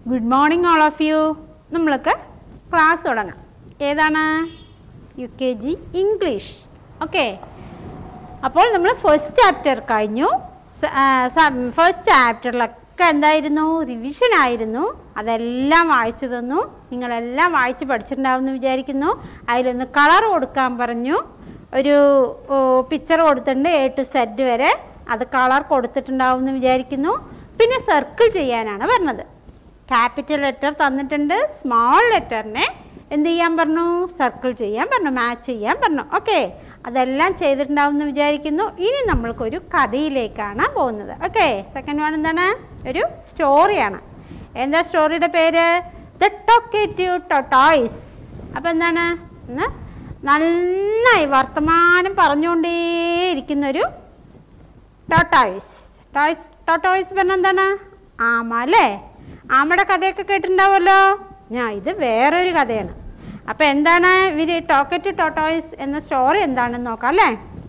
good morning all of you നമ്മൾക്ക് class തുടങ്ങാം ഏതാണ് U K G English okay അപ്പോൾ നമ്മൾ ഫസ്റ്റ് ചാപ്റ്റർ കഴിഞ്ഞു ഫസ്റ്റ് ചാപ്റ്ററിലൊക്കെ എന്തായിരുന്നു റിവിഷൻ ആയിരുന്നു അതെല്ലാം വായിച്ചു തന്നു നിങ്ങളെല്ലാം വായിച്ച് പഠിച്ചിട്ടുണ്ടാവും എന്ന് വിചാരിക്കുന്നു അതിലൊന്ന് കളർ കൊടുക്കാൻ പറഞ്ഞു ഒരു പിക്ചർ കൊടുത്തിട്ടുണ്ട് എ ടു സെഡ് വരെ അത് കളർ കൊടുത്തിട്ടുണ്ടാവും എന്ന് വിചാരിക്കുന്നു പിന്നെ സർക്കിൾ ചെയ്യാനാണ് പറഞ്ഞത് ക്യാപിറ്റൽ ലെറ്റർ തന്നിട്ടുണ്ട് സ്മോൾ ലെറ്ററിനെ എന്ത് ചെയ്യാൻ പറഞ്ഞു സർക്കിൾ ചെയ്യാൻ പറഞ്ഞു മാച്ച് ചെയ്യാൻ പറഞ്ഞു ഓക്കെ അതെല്ലാം ചെയ്തിട്ടുണ്ടാവും എന്ന് വിചാരിക്കുന്നു ഇനി നമ്മൾക്കൊരു കഥയിലേക്കാണ് പോകുന്നത് ഓക്കെ സെക്കൻഡ് വൺ എന്താണ് ഒരു സ്റ്റോറിയാണ് എന്താ സ്റ്റോറിയുടെ പേര് ദ ടോക്കേറ്റീവ് ടോട്ടോയ്സ് അപ്പം എന്താണ് ഇന്ന് നന്നായി വർത്തമാനം പറഞ്ഞുകൊണ്ടേയിരിക്കുന്നൊരു ടോട്ടോയ്സ് ടോയ്സ് ടോട്ടോയ്സ് പറഞ്ഞാൽ എന്താണ് ആമ അല്ലേ ആമയുടെ കഥയൊക്കെ കേട്ടിട്ടുണ്ടാവുമല്ലോ ഞാൻ ഇത് വേറൊരു കഥയാണ് അപ്പോൾ എന്താണ് ഇവർ ടോക്കറ്റ് ടോട്ടോയ്സ് എന്ന സ്റ്റോറി എന്താണെന്ന് നോക്കാം അല്ലേ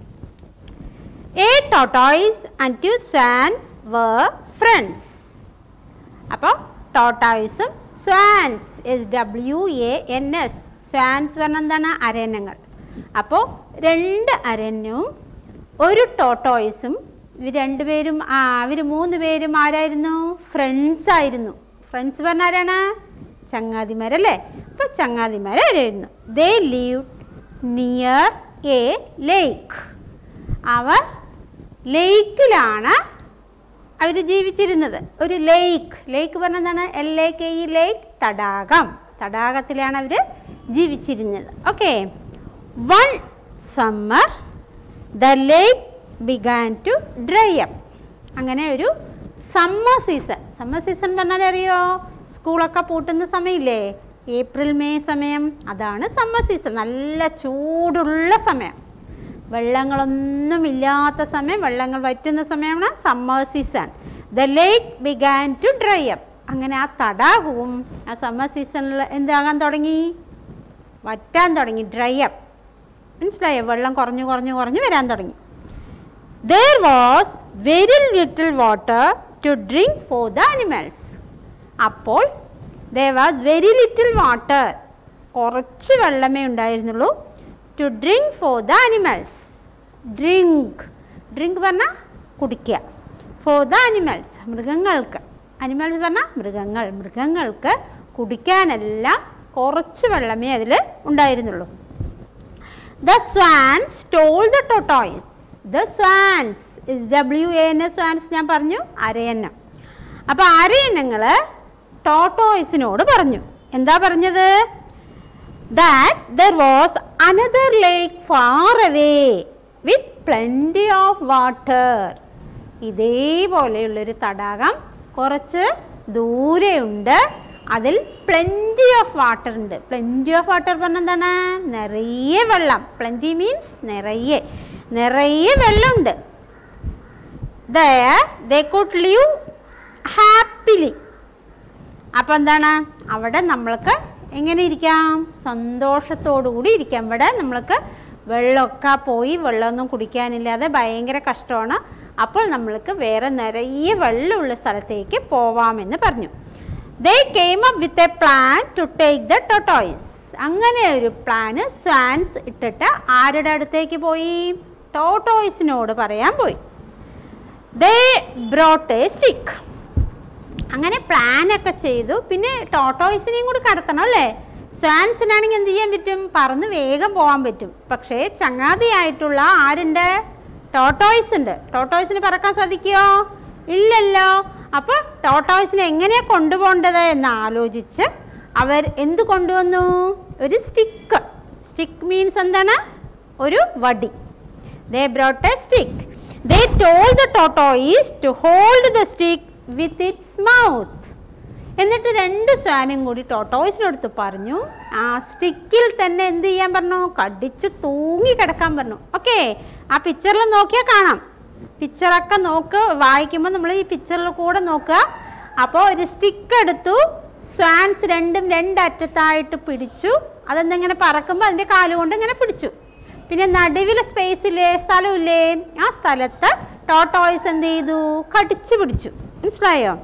a tortoise and two swans were friends അപ്പോൾ ടോട്ടോയ്സും swans S W A N S swans പറഞ്ഞാൽ എന്താണ് അരയന്നങ്ങൾ അപ്പോൾ രണ്ട് അരണ്യവും ഒരു ടോട്ടോയ്സും ഇവർ രണ്ടുപേരും ആ അവർ മൂന്ന് പേരും ആരായിരുന്നു ഫ്രണ്ട്സ് ആയിരുന്നു ഫ്രണ്ട്സ് പറഞ്ഞ ആരാണ് ചങ്ങാതിമാരല്ലേ അപ്പോൾ ചങ്ങാതിമാരായിരുന്നു they live near a lake അവർ ലേക്കിലാണ് അവർ ജീവിച്ചിരുന്നത് ഒരു ലേക്ക് ലേക്ക് പറഞ്ഞ എന്താണ് L A K E lake തടാകം തടാകത്തിലാണ് അവർ ജീവിച്ചിരുന്നത് okay one summer the lake began to dry up അങ്ങനെ ഒരു സമ്മർ സീസൺ സമ്മർ സീസൺ പറഞ്ഞാൽ അറിയോ സ്കൂളൊക്കെ പൂട്ടുന്ന സമയമില്ലേ ഏപ്രിൽ മെയ് സമയം അതാണ് സമ്മർ സീസൺ നല്ല ചൂടുള്ള സമയം വെള്ളങ്ങളൊന്നും ഇല്ലാത്ത സമയം വെള്ളങ്ങൾ വറ്റുന്ന സമയമാണ് summer season the lake began to dry up അങ്ങനെ ആ തടാകവും ആ സമ്മർ സീസണിൽ എന്താകാൻ തുടങ്ങി വറ്റാൻ തുടങ്ങി ഡ്രൈ അപ്പ് മനസ്സിലായോ വെള്ളം കുറഞ്ഞു കുറഞ്ഞു കുറഞ്ഞു വരാൻ തുടങ്ങി there was very little water to drink for the animals അപ്പോൾ there was very little water കുറച്ച് വെള്ളമേ ഉണ്ടായിരുന്നുള്ളൂ to drink for the animals drink drink പറഞ്ഞാൽ കുടിക്കുക ഫോർ ദ അനിമൽസ് മൃഗങ്ങൾക്ക് അനിമൽസ് പറഞ്ഞാൽ മൃഗങ്ങൾ മൃഗങ്ങൾക്ക് കുടിക്കാനെല്ലാം കുറച്ച് വെള്ളമേ അതിൽ ഉണ്ടായിരുന്നുള്ളൂ the swans told the tortoise the swans W A N S swans ഞാൻ പറഞ്ഞു അരയന്നം അപ്പോൾ അരയന്നങ്ങൾ ടോട്ടോയ്സിനോട് പറഞ്ഞു എന്താ പറഞ്ഞത് that there was another lake far away with plenty of water ഇതേപോലെയുള്ളൊരു തടാകം കുറച്ച് ദൂരെയുണ്ട് അതിൽ പ്ലെൻറ്റി ഓഫ് വാട്ടർ ഉണ്ട് പ്ലെൻറ്റി ഓഫ് വാട്ടർ പറഞ്ഞാൽ എന്താണ് നിറയെ വെള്ളം പ്ലെൻറ്റി മീൻസ് നിറയെ നിറയെ വെള്ളമുണ്ട് ദേ കുഡ് ലീവ് ഹാപ്പിലി അപ്പം എന്താണ് അവിടെ നമ്മൾക്ക് എങ്ങനെ ഇരിക്കാം സന്തോഷത്തോടു കൂടി ഇരിക്കാം ഇവിടെ നമ്മൾക്ക് വെള്ളമൊക്കെ പോയി വെള്ളമൊന്നും കുടിക്കാനില്ലാതെ ഭയങ്കര കഷ്ടമാണ് അപ്പോൾ നമ്മൾക്ക് വേറെ നിറയെ വെള്ളമുള്ള സ്ഥലത്തേക്ക് പോവാമെന്ന് പറഞ്ഞു they came up with a plan to take the tortoise അങ്ങനെ ഒരു പ്ലാന് സ്വാൻസ് ഇട്ടിട്ട് ആരുടെ അടുത്തേക്ക് പോയി ടോട്ടോയ്സിനോട് പറയാൻ പോയി ദേ ബ്രോട്ട് എ സ്റ്റിക്ക് അങ്ങനെ പ്ലാനൊക്കെ ചെയ്തു പിന്നെ ടോട്ടോയ്സിനെയും കൂടി കടത്തണം അല്ലേ സ്വാൻസിനാണെങ്കിൽ എന്ത് ചെയ്യാൻ പറ്റും പറന്ന് വേഗം പോകാൻ പറ്റും പക്ഷേ ചങ്ങാതിയായിട്ടുള്ള ആരുണ്ട് ടോട്ടോയ്സ് ഉണ്ട് ടോട്ടോയ്സിന് പറക്കാൻ സാധിക്കുമോ ഇല്ലല്ലോ അപ്പോൾ ടോട്ടോയ്സിനെ എങ്ങനെയാണ് കൊണ്ടുപോകേണ്ടത് എന്ന് ആലോചിച്ച് അവർ എന്ത് കൊണ്ടുവന്നു ഒരു സ്റ്റിക്ക് സ്റ്റിക്ക് മീൻസ് എന്താണ് ഒരു വടി they brought a stick they told the tortoise to hold the stick with its mouth എന്നിട്ട് രണ്ട് സ്വാനും കൂടി ടോട്ടോയ്സിനടുത്ത് പറഞ്ഞു ആ സ്റ്റിക്കിൽ തന്നെ എന്ത് ചെയ്യാൻ പറഞ്ഞു കടിച്ച് തൂങ്ങി കിടക്കാൻ പറഞ്ഞു ഓക്കെ ആ പിക്ചറിൽ നോക്കിയാൽ കാണാം പിക്ചറൊക്കെ നോക്ക് വായിക്കുമ്പോൾ നമ്മൾ ഈ പിക്ചറിൽ കൂടെ നോക്കുക അപ്പോൾ ഒരു സ്റ്റിക്ക് എടുത്തു സ്വാൻസ് രണ്ടും രണ്ടറ്റത്തായിട്ട് പിടിച്ചു അതെന്തെങ്ങനെ പറക്കുമ്പോൾ അതിൻ്റെ കാലുകൊണ്ട് ഇങ്ങനെ പിടിച്ചു പിന്നെ നടുവിലെ സ്പേസിലെ സ്ഥലമില്ലേ ആ സ്ഥലത്ത് ടോട്ടോയ്സ് എന്ത് ചെയ്തു കടിച്ചു പിടിച്ചു മനസ്സിലായോ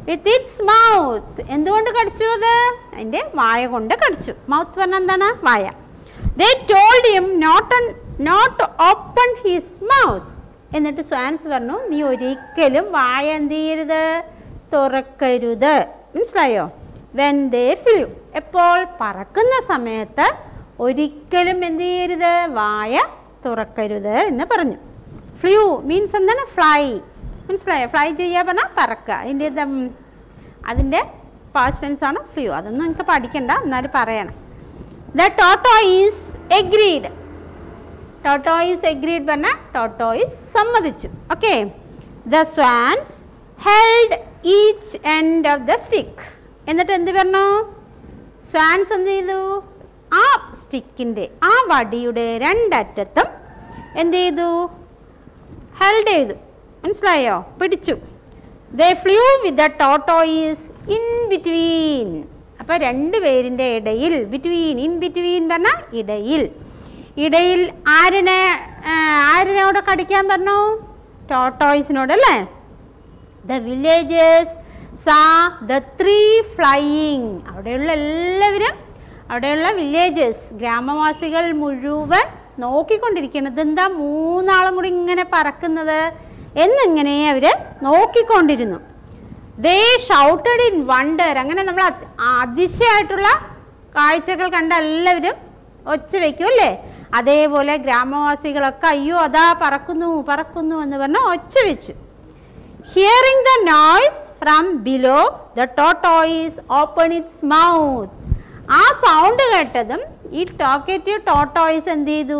വിത്ത് ഇറ്റ്സ് മൗത്ത് എന്തുകൊണ്ട് കടിച്ചു അത് അതിൻ്റെ വായ കൊണ്ട് കടിച്ചു മൗത്ത് പറഞ്ഞാൽ എന്താണ് വായ they told him not not open his mouth എന്നിട്ട് സ്വാൻസ് പറഞ്ഞു നീ ഒരിക്കലും വായ എന്ത് ചെയ്യരുത് തുറക്കരുത് മനസ്സിലായോ വെൻ ദേ ഫ്ലൂ എപ്പോൾ പറക്കുന്ന സമയത്ത് ഒരിക്കലും എന്ത് ചെയ്യരുത് വായ തുറക്കരുത് എന്ന് പറഞ്ഞു ഫ്ലൂ മീൻസ് എന്താണ് ഫ്ലൈ മനസ്സിലായോ ഫ്ലൈ ചെയ്യുക പറഞ്ഞാൽ പറക്കുക അതിൻ്റെ ഇത്, ഉം, അതിൻ്റെ പാസ്റ്റ് ടെൻസ് ആണ് ഫ്ലൂ അതൊന്നും നിങ്ങൾക്ക് പഠിക്കണ്ട എന്നാലും പറയണം the tortoise agreed tortoise agreed പറഞ്ഞാൽ ടോട്ടോയിസ് സമ്മതിച്ചു okay the swans held each end of the stick എന്നിട്ട് എന്ത് പറഞ്ഞു സ്വാൻസ് എന്ത് ചെയ്തു ആ സ്റ്റിക്കിൻ്റെ ആ വടിയുടെ രണ്ടറ്റത്തും എന്ത് ചെയ്തു ഹെൽഡ് ചെയ്തു മനസ്സിലായോ പിടിച്ചു they flew with the tortoise in between അപ്പോൾ രണ്ട് പേരിൻ്റെ ഇടയിൽ ബിറ്റ്വീൻ ഇൻ ബിറ്റ്വീൻ പറഞ്ഞാൽ ഇടയിൽ ഇടയിൽ ആരിനെ ആ, ആരിനോട് കടിക്കാൻ പറഞ്ഞു ടോട്ടോയ്സിനോട് അല്ലേ the villagers saw the three flying അവിടെയുള്ള എല്ലാവരും അവിടെയുള്ള വില്ലേജേഴ്സ് ഗ്രാമവാസികൾ മുഴുവൻ നോക്കിക്കൊണ്ടിരിക്കുന്നത് എന്താ മൂന്നാളും കൂടി ഇങ്ങനെ പറക്കുന്നത് എന്നിങ്ങനെ അവർ നോക്കിക്കൊണ്ടിരുന്നു ദേ ഷൗട്ടഡ് ഇൻ വണ്ടർ അങ്ങനെ നമ്മൾ അത്- അതിശയമായിട്ടുള്ള കാഴ്ചകൾ കണ്ട എല്ലാവരും ഒച്ച വയ്ക്കും അല്ലേ അതേപോലെ ഗ്രാമവാസികളൊക്കെ അയ്യോ അതാ പറക്കുന്നു പറക്കുന്നു എന്ന് പറഞ്ഞ് ഒച്ച വെച്ചു hearing the noise from below the tortoise open its mouth ആ സൗണ്ട് കേട്ടതും ഈ ടോക്കേറ്റീവ് ടോട്ടോയിസ് എന്ത് ചെയ്തു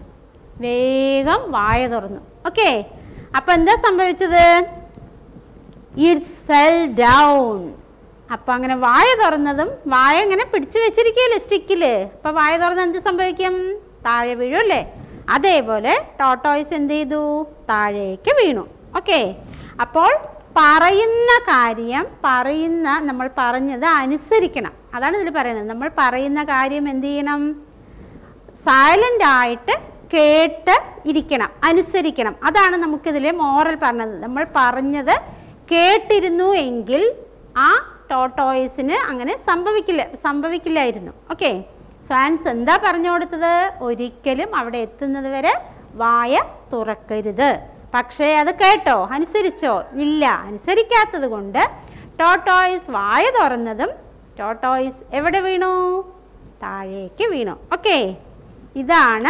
വേഗം വായ തുറന്നു ഓക്കെ അപ്പൊ എന്താ സംഭവിച്ചത് ഇറ്റ്സ് ഫെൽ ഡൗൺ അപ്പൊ അങ്ങനെ വായ തുറന്നതും വായ ഇങ്ങനെ പിടിച്ചു വെച്ചിരിക്കുകയല്ലേ സ്റ്റിക്കില് അപ്പൊ വായ തുറന്ന് എന്ത് സംഭവിക്കും താഴെ വീഴും അല്ലേ അതേപോലെ ടോട്ടോയ്സ് എന്ത് ചെയ്തു താഴേക്ക് വീണു ഓക്കെ അപ്പോൾ പറയുന്ന കാര്യം പറയുന്ന നമ്മൾ പറഞ്ഞത് അനുസരിക്കണം അതാണ് ഇതിൽ പറയുന്നത് നമ്മൾ പറയുന്ന കാര്യം എന്ത് ചെയ്യണം സൈലൻ്റ് ആയിട്ട് കേട്ട് ഇരിക്കണം അനുസരിക്കണം അതാണ് നമുക്കിതിലെ മോറൽ പറഞ്ഞത് നമ്മൾ പറഞ്ഞത് കേട്ടിരുന്നു എങ്കിൽ ആ ടോട്ടോയ്സിന് അങ്ങനെ സംഭവിക്കില്ല സംഭവിക്കില്ലായിരുന്നു ഓക്കെ സ്വാൻസ് എന്താ പറഞ്ഞു കൊടുത്തത് ഒരിക്കലും അവിടെ എത്തുന്നത് വരെ വായ തുറക്കരുത് പക്ഷേ അത് കേട്ടോ അനുസരിച്ചോ ഇല്ല അനുസരിക്കാത്തത് കൊണ്ട് ടോട്ടോയ്സ് വായ തുറന്നതും ടോട്ടോയ്സ് എവിടെ വീണു താഴേക്ക് വീണു ഓക്കെ ഇതാണ്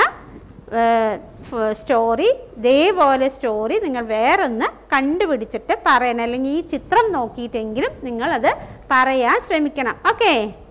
സ്റ്റോറി ഇതേപോലെ സ്റ്റോറി നിങ്ങൾ വേറൊന്ന് കണ്ടുപിടിച്ചിട്ട് പറയണം അല്ലെങ്കിൽ ഈ ചിത്രം നോക്കിയിട്ടെങ്കിലും നിങ്ങൾ അത് പറയാൻ ശ്രമിക്കണം ഓക്കെ